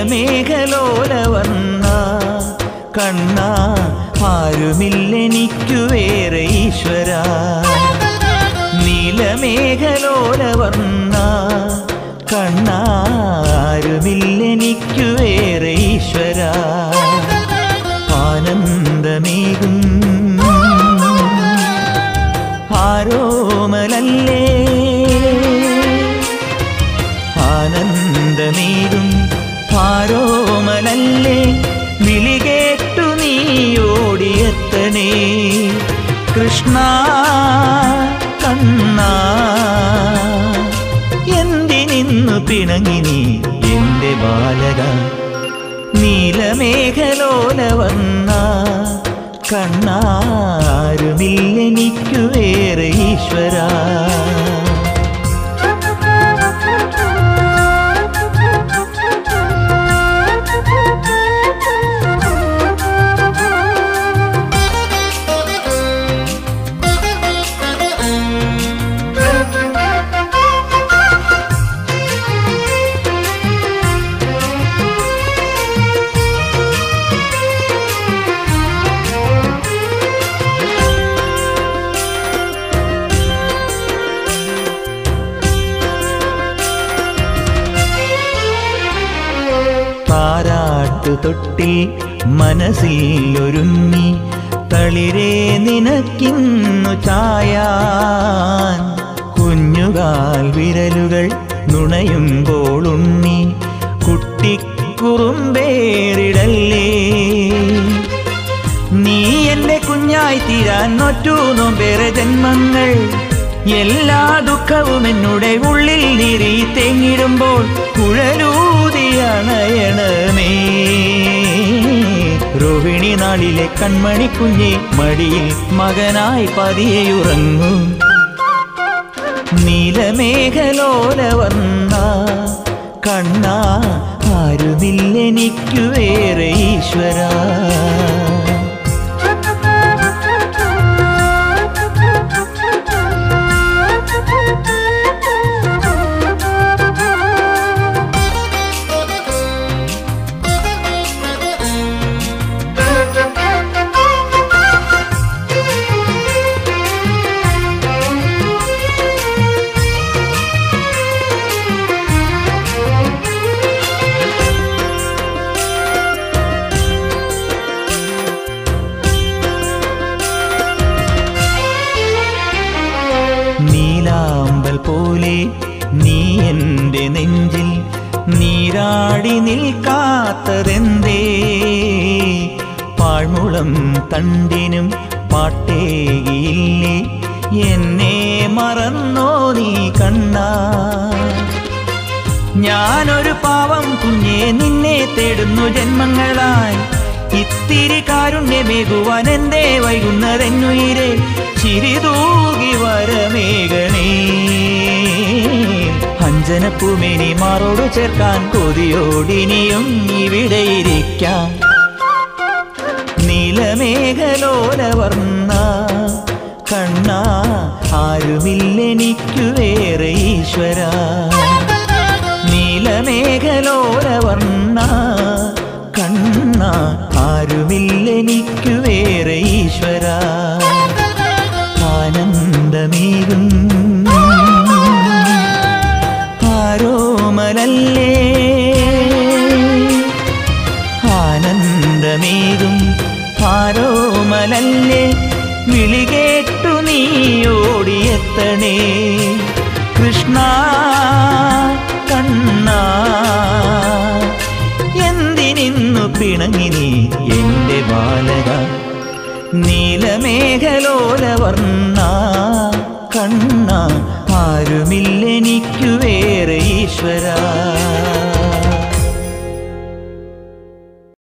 നീലമേഘലോലവർണ്ണ കണ്ണ ആരുമില്ലെനിക്കു വേറെ ഈശ്വര നീലമേഘലോലവർണ്ണ കണ്ണ ആരുമില്ലെനിക്കു വേറെ ഈശ്വര ആനന്ദമേകും ആരോമലല്ലേ ആനന്ദമേകും ആരോമലല്ലേ വിളികേട്ടു നീ ഓടിയെത്തണേ കൃഷ്ണ കണ്ണ എന്തിനിന്നു പിണങ്ങി നീ എന്റെ ബാലക നീലമേഘലോലവന്ന കണ്ണാരുമില്ലെനിക്കു വേറെ ഈശ്വര താരാട്ടു തൊട്ടിൽ മനസ്സിൽ ഒരുങ്ങി തളിരെ നിനക്കിന്നു ചായാൻ കുഞ്ഞുകാൽ വിരലുകൾ നുണയുമ്പോൾ ഉണ്ണി കുട്ടിക്കുറുമ്പേറിടല്ലേ നീ എന്റെ കുഞ്ഞായി തീരാൻ നൊറ്റു നോമ്പേറെ ജന്മങ്ങൾ എല്ലാ ദുഃഖവും എന്നുടെ ഉള്ളിൽ നീറി തേങ്ങിടുമ്പോൾ കുഴലൂതിയണയണമേ രോഹിണി നാളിലെ കൺമണി കുഞ്ഞെ മടിയിൽ മകനായി പതിയുറങ്ങൂ നീലമേഘലോല വന്ന കണ്ണ ആരുമില്ലെനിക്കു വേറെ ഈശ്വര നീലാമ്പൽ പോലെ നീ എൻ്റെ നെഞ്ചിൽ നീരാടി നിൽക്കാത്തതെന്തേ പാഴ്മുളം തണ്ടിനും പാട്ടേകിയില്ലേ എന്നെ മറന്നോ നീ കണ്ണാ ഞാനൊരു പാവം കുഞ്ഞെ നിന്നെ തേടുന്നു ജന്മങ്ങളായി ഇത്തിരി കാരുണ്യമേകുവാൻ എന്തേ വൈകുന്നതെന്നുയിരെ ചിരിതൂകി വരമേകണേ അഞ്ജനപ്പൂമേനി മാറോട് ചേർക്കാൻ കൊതിയോടിനിയും ഇവിടെ ഇരിക്കാം നീലമേഘലോല വർണ്ണ കണ്ണ ആരുമില്ലെനിക്കു വേറെ ഈശ്വര നീലമേഘലോല വർണ്ണ കണ്ണ ആരുമില്ലെനിക്കു വേറെ ഈശ്വര ആനന്ദമേകും ആരോമലല്ലേ ആനന്ദമേകും ആരോമലല്ലേ വിളികേട്ടു നീ ഓടിയെത്തണേ കൃഷ്ണ കണ്ണ എന്തിനിന്നു പിണങ്ങി നീ എന്റെ ബാലക നീലമേഘലോല വർണ്ണ